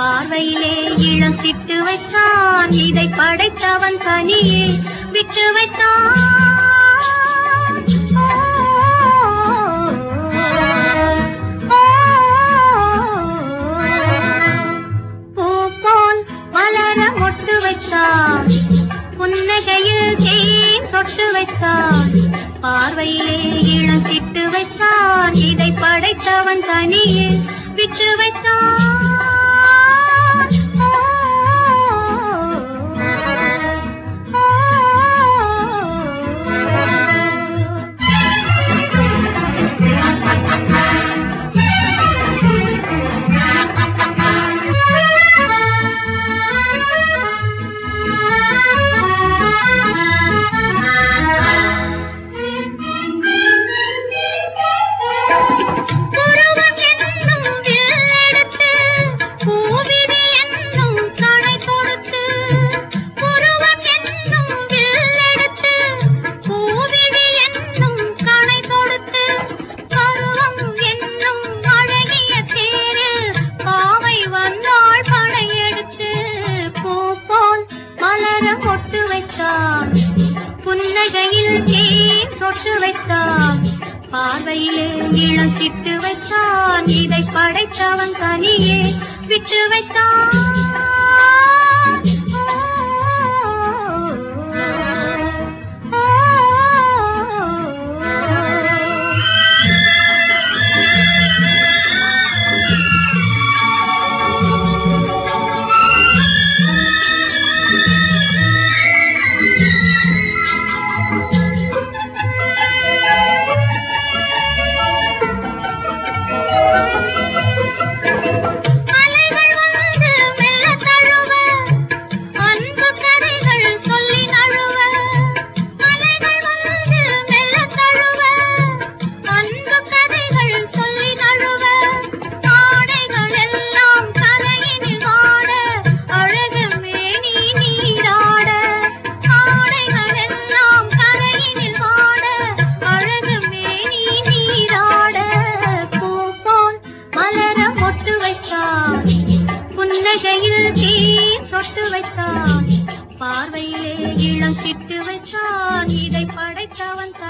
பார்வையிலே இளம் சிட்டு வைத்தான் இதை படைத்தவன் தனியே விட்டு வைத்தான் பூ போல் மலர மொட்டு வைத்தான் புன்னகையில் தேன் சொட்டு வைத்தான் பார்வையிலே இளம் சிட்டு வைத்தான் இதை படைத்தவன் தனியே விட்டு வைத்தான் புருவம் என்னும் வில்லெடுத்து, பூவிழி என்னும் கணை கொடுத்து. புருவம் என்னும் வில்லெடுத்து, பூவிழி என்னும் கணை கொடுத்து. பருவம் என்னும் அழகிய தேரில் பாவை வந்தாள் படையெடுத்து. பூ போல் மலர மொட்டு வைத்தான் புன்னகையில் தேன் சொட்டு வைத்தான் பார்வையிலே இளம் சிட்டு வைத்தான் இதை படைத்தவன் தனியே விட்டு வைத்தான் அலைகள் வந்து மெல்ல தழுவ அன்பு கதைகள் சொல்லி நழுவ அலைகள் வந்து மெல்ல தழுவ அன்பு கதைகள் சொல்லி நழுவ ஆடைகள் எல்லாம் கரையினில் வாட அழகு மேனி நீராட ஆடைகள் எல்லாம் கரையினில் வாட அழகு மேனி நீராட பூ போல் மலர மொட்டு வைத்தான் புன்னகையில் தேன் சொட்டு வைத்தான் பார்வையிலே இளம் சிட்டு வைத்தான் இதை படைத்தவன்